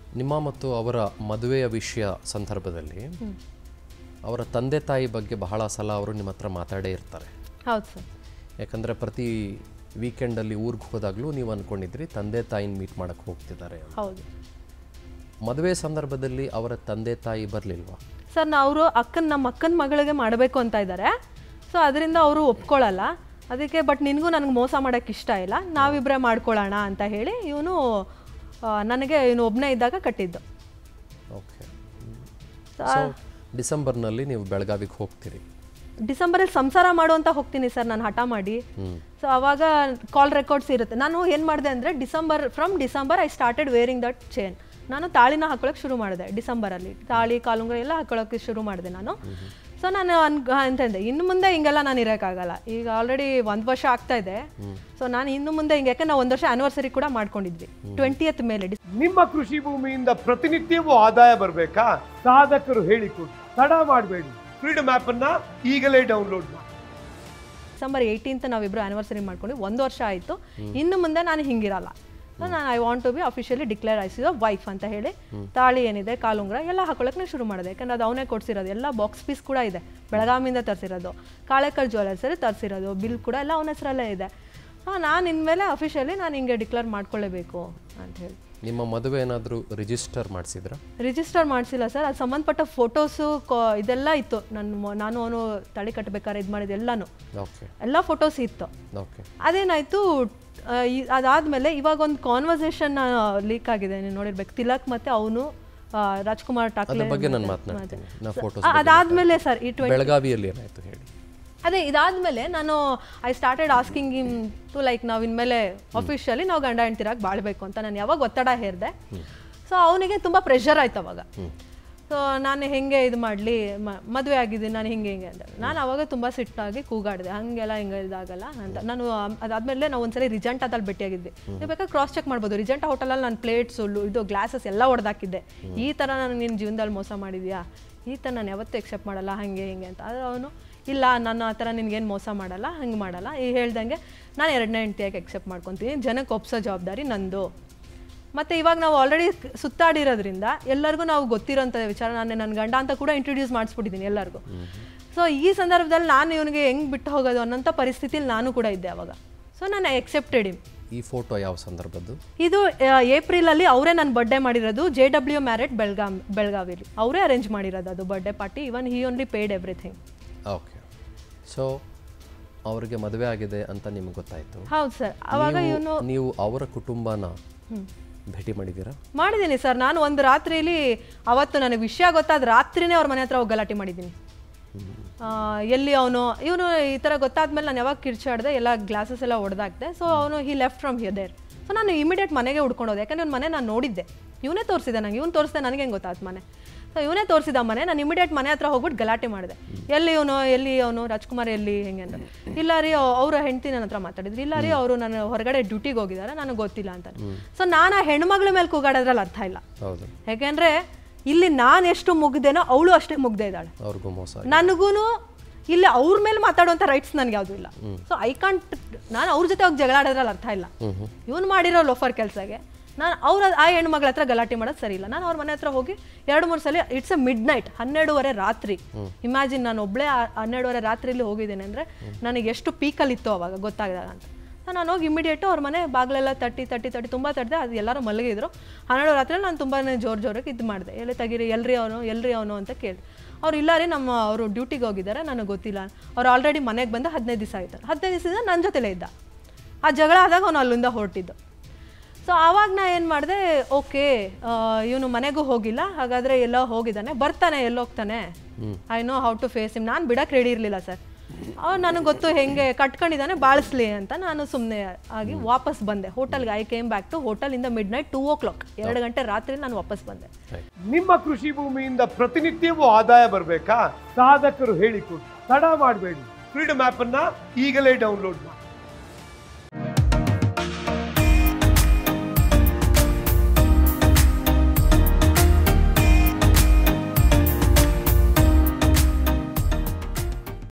ನಿಮ್ಮ ಮತ್ತು ಅವರ ಮದುವೆಯ ವಿಷಯ ಸಂದರ್ಭದಲ್ಲಿ ಅವರ ತಂದೆ ತಾಯಿ ಬಗ್ಗೆ ಬಹಳ ಸಲ ಅವರು ನಿಮ್ಮ ಹತ್ರ ಮಾತಾಡೇ ಇರ್ತಾರೆ ಹೌದು ಸರ್ ಯಾಕಂದರೆ ಪ್ರತಿ ವೀಕೆಂಡಲ್ಲಿ ಊರಿಗೆ ಹೋದಾಗಲೂ ನೀವು ಅಂದ್ಕೊಂಡಿದ್ರಿ ತಂದೆ ತಾಯಿನ ಮೀಟ್ ಮಾಡೋಕ್ಕೆ ಹೋಗ್ತಿದ್ದಾರೆ ಅಂತ. ಹೌದು ಮದುವೆ ಸಂದರ್ಭದಲ್ಲಿ ಅವರ ತಂದೆ ತಾಯಿ ಬರಲಿಲ್ವಾ ಸರ್ ನಾ ಅವರು ಅಕ್ಕನ ನಮ್ಮ ಅಕ್ಕನ ಮಗಳಿಗೆ ಮಾಡಬೇಕು ಅಂತ ಇದ್ದಾರೆ ಸೊ ಅದರಿಂದ ಅವರು ಒಪ್ಕೊಳ್ಳಲ್ಲ ಅದಕ್ಕೆ ಬಟ್ ನಿನಗೂ ನನಗೆ ಮೋಸ ಮಾಡೋಕ್ಕೆ ಇಷ್ಟ ಇಲ್ಲ ನಾವಿಬ್ಬರೇ ಮಾಡ್ಕೊಳ್ಳೋಣ ಅಂತ ಹೇಳಿ ಇವನು ನನಗೆ ಇವನು ಒಬ್ಬನೇ ಇದ್ದಾಗ ಕಟ್ಟಿದ್ದು ಓಕೆ ಸೊ ಡಿಸೆಂಬರ್ನಲ್ಲಿ ನೀವು ಬೆಳಗಾವಿಗೆ ಹೋಗ್ತೀರಿ ಡಿಸೆಂಬರಲ್ಲಿ ಸಂಸಾರ ಮಾಡು ಅಂತ ಹೋಗ್ತೀನಿ ಸರ್ ನಾನು ಹಠ ಮಾಡಿ ಸೊ ಅವಾಗ ಕಾಲ್ ರೆಕಾರ್ಡ್ಸ್ ಇರುತ್ತೆ ನಾನು ಏನು ಮಾಡಿದೆ ಅಂದರೆ December from December I started wearing that chain ನಾನು ತಾಳಿನ ಹಾಕೊಳ್ಳೋಕೆ ಶುರು ಮಾಡಿದೆ ಡಿಸೆಂಬರಲ್ಲಿ ತಾಳಿ ಕಾಲುಂಗುರ ಎಲ್ಲ ಹಾಕೊಳ್ಳೋಕೆ ಶುರು ಮಾಡಿದೆ ನಾನು ಸೊ ನಾನು ಅನ್ ಅಂತಂದೆ ಇನ್ನು ಮುಂದೆ ಹಿಂಗೆಲ್ಲ ನಾನು ಇರೋಕ್ಕಾಗಲ್ಲ ಈಗ ಆಲ್ರೆಡಿ ಒಂದು ವರ್ಷ ಆಗ್ತಾ ಇದೆ ಸೊ ನಾನು ಇನ್ನು ಮುಂದೆ ಹಿಂಗೆ ಯಾಕೆ ನಾವು ಒಂದು ವರ್ಷ ಆನಿವರ್ಸರಿ ಕೂಡ ಮಾಡ್ಕೊಂಡಿದ್ವಿ ಟ್ವೆಂಟಿಯತ್ ಮೇಲೆ ಡಿಸ್ ನಿಮ್ಮ ಕೃಷಿ ಭೂಮಿಯಿಂದ ಪ್ರತಿನಿತ್ಯವೂ ಆದಾಯ ಬರಬೇಕಾ ಸಾಧಕರು ಹೇಳಿಕೊಡಿ ತಡ ಮಾಡಬೇಡಿ ಫ್ರೀಡಮ್ ಆಪ್ ಅನ್ನ ಈಗಲೇ ಡೌನ್ಲೋಡ್ ಮಾಡಿ ಡಿಸೆಂಬರ್ ಏಯ್ಟೀನ್ತ್ ನಾವಿಬ್ರು ಆನಿವರ್ಸರಿ ಮಾಡ್ಕೊಂಡು ಒಂದು ವರ್ಷ ಆಯಿತು ಇನ್ನು ಮುಂದೆ ನಾನು ಹಿಂಗಿರಲ್ಲ ನಾನು I want to be officially declare ಆಯ್ಸಿದ ವೈಫ್ ಅಂತ ಹೇಳಿ ತಾಳಿ ಏನಿದೆ ಕಾಲುಂಗ್ರ ಎಲ್ಲ ಹಾಕೊಳ್ಳೋಕೆ ಶುರು ಮಾಡಿದೆ ಯಾಕಂದ್ರೆ ಅದು ಅವನೇ ಕೊಡ್ಸಿರೋದು ಎಲ್ಲ ಬಾಕ್ಸ್ ಪೀಸ್ ಕೂಡ ಇದೆ ಬೆಳಗಾವಿಯಿಂದ ತರಿಸಿರೋದು ಕಾಳೆಕಲ್ ಜ್ಯುವೆಲರ್ಸಲ್ಲಿ ತರಿಸಿರೋದು ಬಿಲ್ ಕೂಡ ಎಲ್ಲ ಅವನ ಹೆಸರಲ್ಲೇ ಇದೆ ಹಾಂ ನಾನು ಇನ್ಮೇಲೆ ಅಫಿಷಿಯಲಿ ನಾನು ಹಿಂಗೆ ಡಿಕ್ಲೇರ್ ಮಾಡ್ಕೊಳ್ಳೇಬೇಕು ಅಂತ ಹೇಳಿ ನಿಮ್ಮ ಮದುವೆ ಏನಾದರೂ ರಿಜಿಸ್ಟರ್ ಮಾಡಿಸಿದ್ರಾ ರಿಜಿಸ್ಟರ್ ಮಾಡಿಸಿಲ್ಲ ಸರ್ ಅದು ಸಂಬಂಧಪಟ್ಟ ಫೋಟೋಸು ಇದೆಲ್ಲ ಇತ್ತು ನನ್ನ ನಾನು ಅವನು ತಾಳಿ ಕಟ್ಟಬೇಕಾದ್ರೆ ಇದು ಮಾಡಿದ್ದು ಎಲ್ಲನೂ ಓಕೆ ಎಲ್ಲ ಫೋಟೋಸ್ ಇತ್ತು ಓಕೆ ಅದೇನಾಯ್ತು ಆ, ಈ- ಅದಾದ್ಮೇಲೆ ಇವಾಗ ಒಂದು ಕಾನ್ವರ್ಸೇಷನ್ ಲೀಕ್ ಆಗಿದೆ ನೀವು ನೋಡಿರ್ಬೇಕು ತಿಲಕ್ ಮತ್ತೆ ಅವನು ರಾಜ್ಕುಮಾರ್ ಟಾಕ್ಲೆ ಅದ್ರ ಬಗ್ಗೆ ನಾನು ಮಾತನಾಡ್ತೀನಿ ನಾ ಫೋಟೋಸ್ ಆ, ಅದಾದ್ಮೇಲೆ ಸರ್ ಈ ಟ್ವೆಂಟಿ ಬೆಳಗಾವಿಯಲ್ಲಿ ಏನಾಯ್ತು ಹೇಳಿ ಅದೇ ಇದಾದ್ಮೇಲೆ ನಾನು I started asking him to like ನಾವು ಇನ್ಮೇಲೆ ಅಫಿಷಿಯಲಿ ನಾವು ಗಂಡ ಹೆಂಡ್ತಿರಾಗಿ ಬಾಳ್ಬೇಕು ಅಂತ ನಾನು ಯಾವಾಗ ಒತ್ತಡ ಹೇರಿದೆ ಸೊ ಅವನಿಗೆ ತುಂಬ ಪ್ರೆಷರ್ ಆಯ್ತು ಅವಾಗ ಸೊ ನಾನು ಹೆಂಗೆ ಇದು ಮಾಡಲಿ ಮದುವೆ ಆಗಿದ್ದೀನಿ ನಾನು ಹಿಂಗೆ ಹಿಂಗೆ ಅಂತ ನಾನು ಅವಾಗ ತುಂಬ ಸಿಟ್ಟಾಗಿ ಕೂಗಾಡಿದೆ ಹಂಗೆಲ್ಲ ಹಿಂಗೆ ಇದಾಗಲ್ಲ ಅಂತ ನಾನು ಆಮ್- ಅದಾದ್ಮೇಲೆ ನಾವು ಒಂದ್ಸರಿ ರಿಜೆಂಟಾದಲ್ಲಿ ಭೇಟಿಯಾಗಿದ್ವಿ ನೀವು ಬೇಕಾದ್ರೆ ಕ್ರಾಸ್ ಚೆಕ್ ಮಾಡ್ಬೋದು ರಿಜೆಂಟಾ ಹೋಟೆಲಲ್ಲಿ ನಾನು ಪ್ಲೇಟ್ಸು ಇದು ಗ್ಲಾಸಸ್ ಎಲ್ಲ ಹೊಡೆದಾಕಿದ್ದೆ ಈ ಥರ ನಾನು ನಿನ್ನ ಜೀವನದಲ್ಲಿ ಮೋಸ ಮಾಡಿದ್ಯಾ ಈ ಥರ ನಾನು ಯಾವತ್ತೂ ಎಕ್ಸೆಪ್ಟ್ ಮಾಡಲ್ಲ ಹಾಗೆ ಹಿಂಗೆ ಅಂತ ಆದರೆ ಅವನು ಇಲ್ಲ ನಾನು ಆ ಥರ ನಿನ್ಗೇನು ಮೋಸ ಮಾಡಲ್ಲ ಹಂಗೆ ಮಾಡಲ್ಲ ಈ ಹೇಳ್ದಂಗೆ ನಾನು ಎರಡನೇ ಹೆಂಡ್ತಿಯಾಗಿ ಎಕ್ಸೆಪ್ಟ್ ಮಾಡ್ಕೊತೀನಿ ಜನಕ್ಕೆ ಒಪ್ಸೋ ಜವಾಬ್ದಾರಿ ನಂದು ಮತ್ತು ಇವಾಗ ನಾವು ಆಲ್ರೆಡಿ ಸುತ್ತಾಡಿರೋದ್ರಿಂದ ಎಲ್ಲರಿಗೂ ನಾವು ಗೊತ್ತಿರೋಂಥ ವಿಚಾರ ನಾನು ನನ್ನ ಗಂಡ ಅಂತ ಕೂಡ ಇಂಟ್ರೊಡ್ಯೂಸ್ ಮಾಡಿಸ್ಬಿಟ್ಟಿದ್ದೀನಿ ಎಲ್ಲರಿಗೂ ಸೊ ಈ ಸಂದರ್ಭದಲ್ಲಿ ನಾನು ಇವನಿಗೆ ಹೆಂಗೆ ಬಿಟ್ಟು ಹೋಗೋದು ಅನ್ನೋಂಥ ಪರಿಸ್ಥಿತಿಲಿ ನಾನು ಕೂಡ ಇದ್ದೆ ಅವಾಗ ಸೊ ನಾನು ಎಕ್ಸೆಪ್ಟೆಡ್ ಇಮ್ ಈ ಫೋಟೋ ಯಾವ ಸಂದರ್ಭದ್ದು ಇದು ಏಪ್ರಿಲಲ್ಲಿ ಅವರೇ ನನ್ನ ಬರ್ಡೇ ಮಾಡಿರೋದು ಜೆ ಡಬ್ಲ್ಯೂ ಮ್ಯಾರೆಟ್ ಬೆಳಗಾಂ ಬೆಳಗಾವಿಲಿ ಅವರೇ ಅರೇಂಜ್ ಮಾಡಿರೋದು ಅದು birthday party even he only paid everything okay so ಅವ್ರಿಗೆ ಮದುವೆ ಆಗಿದೆ ಅಂತ ನಿಮ್ಗೆ ಗೊತ್ತಾಯ್ತು ಹೌದು ಸರ್ ಅವಾಗ ನೀವು- ಇವನು ನೀವು ಅವರ ಕುಟುಂಬನ ಭೇಟಿ ಮಾಡಿದ್ದೀರಾ ಮಾಡಿದ್ದೀನಿ ಸರ್ ನಾನು ಒಂದು ರಾತ್ರಿಲಿ ಅವತ್ತು ನನಗೆ ವಿಷಯ ಗೊತ್ತಾದ ರಾತ್ರಿನೇ ಅವ್ರ ಮನೆ ಹತ್ರ ಹೋಗಿ ಗಲಾಟೆ ಮಾಡಿದ್ದೀನಿ ಆ, ಎಲ್ಲಿ ಅವನು ಇವನು ಈ ಥರ ಗೊತ್ತಾದ್ಮೇಲೆ ನಾನು ಯಾವಾಗ ಕಿರ್ಚಾಡ್ದೆ ಎಲ್ಲ ಗ್ಲಾಸಸ್ ಎಲ್ಲ ಹೊಡೆದಾಕ್ದೆ ಸೊ ಅವನು he left from here there so ನಾನು ಇಮಿಡಿಯೇಟ್ ಮನೆಗೆ ಹುಡ್ಕೊಂಡು ಹೋದೆ ಯಾಕಂದ್ರೆ ಇವ್ನ ಮನೆ ನಾನು ನೋಡಿದ್ದೆ ಇವನೇ ತೋರಿಸಿದೆ ನಂಗೆ ಇವ್ನು ತೋರಿಸ್ದೆ ನನಗೆ ಹೆಂಗೆ ಗೊತ್ತಾಯ್ತು ಮನೆ ಸೊ ಇವನೇ ತೋರಿಸಿದ ಮನೆ ನಾನು ಇಮಿಡಿಯೇಟ್ ಮನೆ ಹತ್ರ ಹೋಗ್ಬಿಟ್ಟು ಗಲಾಟೆ ಮಾಡಿದೆ ಎಲ್ಲಿ ಇವನು ಎಲ್ಲಿ ಅವನು ರಾಜ್ಕುಮಾರ್ ಎಲ್ಲಿ ಹೆಂಗೆ ಅಂತ ಇಲ್ಲ ರೀ ಅವರ ಹೆಂಡತಿ ನನ್ನ ಹತ್ರ ಮಾತಾಡಿದ್ರು ಇಲ್ಲ ರೀ ಅವರು ನಾನು ಹೊರಗಡೆ ಡ್ಯೂಟಿಗೆ ಹೋಗಿದ್ದಾರೆ ನನಗೆ ಗೊತ್ತಿಲ್ಲ ಅಂತ ಸೊ ನಾನು ಆ ಹೆಣ್ಮಗಳ ಮೇಲೆ ಕೂಗಾಡೋದ್ರಲ್ಲಿ ಅರ್ಥ ಇಲ್ಲ ಹೌದು ಯಾಕೆಂದ್ರೆ ಇಲ್ಲಿ ನಾನು ಎಷ್ಟು ಮುಗ್ದೇನೋ ಅವಳು ಅಷ್ಟೇ ಮುಗ್ದೇ ಇದ್ದಾಳೆ ಅವ್ರಿಗೂ ಮೋಸ ಆಗಿದೆ. ನನಗೂ ಇಲ್ಲಿ ಅವ್ರ ಮೇಲೆ ಮಾತಾಡುವಂಥ ರೈಟ್ಸ್ ನನಗೆ ಯಾವುದೂ ಇಲ್ಲ ಸೊ ಐ ಕಾಂಟ್ ನಾನು ಅವ್ರ ಜೊತೆ ಹೋಗಿ ಜಗಳ ಆಡೋದ್ರಲ್ಲಿ ಅರ್ಥ ಇಲ್ಲ ಇವನು ಮಾಡಿರೋ ಲೋಫರ್ ಕೆಲಸಗೆ ನಾನು ಅವ್ರ ಆ ಹೆಣ್ಮಗಳ ಹತ್ರ ಗಲಾಟೆ ಮಾಡೋದು ಸರಿ ಇಲ್ಲ ನಾನು ಅವ್ರ ಮನೆ ಹತ್ರ ಹೋಗಿ ಎರಡು ಮೂರು ಸಲ ಇಟ್ಸ್ ಎ ಮಿಡ್ ನೈಟ್ ಹನ್ನೆರಡುವರೆ ರಾತ್ರಿ ಇಮ್ಯಾಜಿನ್ ನಾನು ಒಬ್ಬಳೇ ಹನ್ನೆರಡುವರೆ ರಾತ್ರಿಲಿ ಹೋಗಿದ್ದೇನೆ ಅಂದರೆ ನನಗೆ ಎಷ್ಟು ಪೀಕಲ್ಲಿ ಇತ್ತು ಅವಾಗ ಗೊತ್ತಾಗದಾಗ ಅಂತ ಸೊ ನಾನು ಹೋಗಿ ಇಮಿಡಿಯೇಟು ಅವ್ರ ಮನೆ ಬಾಗಿಲೆಲ್ಲ ತಟ್ಟಿ ತಟ್ಟಿ ತಟ್ಟಿ ತುಂಬ ತಟ್ಟಿದೆ ಅದು ಎಲ್ಲರೂ ಮಲಗಿದ್ರು ಹನ್ನೆರಡು ರಾತ್ರಿ ನಾನು ತುಂಬಾ ಜೋರು ಜೋರಾಗಿ ಇದು ಮಾಡಿದೆ ಎಲ್ಲಿ ತೆಗೀರಿ ಎಲ್ರಿ ಅವನು ಎಲ್ರಿ ಅವನು ಅಂತ ಕೇಳಿ ಅವ್ರು ಇಲ್ಲ ರೀ ನಮ್ಮ ಅವರು ಡ್ಯೂಟಿಗೆ ಹೋಗಿದ್ದಾರೆ ನನಗೆ ಗೊತ್ತಿಲ್ಲ ಅವ್ರು ಆಲ್ರೆಡಿ ಮನೆಗೆ ಬಂದು ಹದಿನೈದು ದಿವಸ ಆಯ್ತು ಹದಿನೈದು ದಿವಸದಿಂದ ನನ್ನ ಜೊತೆಲೇ ಇದ್ದ ಆ ಜಗಳ ಆದಾಗ ಅವನು ಅಲ್ಲಿಂದ ಹೊರಟಿದ್ದು ಸೊ ಆವಾಗ ನಾ ಏನು ಮಾಡಿದೆ ಓಕೆ ಇವನು ಮನೆಗೂ ಹೋಗಿಲ್ಲ ಹಾಗಾದರೆ ಎಲ್ಲೋ ಹೋಗಿದ್ದಾನೆ ಬರ್ತಾನೆ ಎಲ್ಲೋಗ್ತಾನೆ I know how to face him ನಾನು ಬಿಡಕ್ಕೆ ರೆಡಿ ಇರಲಿಲ್ಲ ಸರ್ ಅವ್ನು ನನಗೆ ಗೊತ್ತು ಹೆಂಗೆ ಕಟ್ಕೊಂಡಿದ್ದಾನೆ ಬಾಳಿಸ್ಲಿ ಅಂತ ನಾನು ಸುಮ್ಮನೆ ಆಗಿ ವಾಪಸ್ ಬಂದೆ ಹೋಟೆಲ್ಗೆ ಐ ಕೇಮ್ ಬ್ಯಾಕ್ ಟು ಹೋಟೆಲಿಂದ midnight two o'clock ಎರಡು ಗಂಟೆ ರಾತ್ರಿ ನಾನು ವಾಪಸ್ ಬಂದೆ ನಿಮ್ಮ ಕೃಷಿ ಭೂಮಿಯಿಂದ ಪ್ರತಿನಿತ್ಯವೂ ಆದಾಯ ಬರಬೇಕಾ ಸಾಧಕರು ಹೇಳಿಕೊಡಿ ತಡ ಮಾಡಬೇಡಿ ಫ್ರೀಡಮ್ ಆಪ್ ಅನ್ನ ಈಗಲೇ ಡೌನ್ಲೋಡ್ ಮಾಡಿ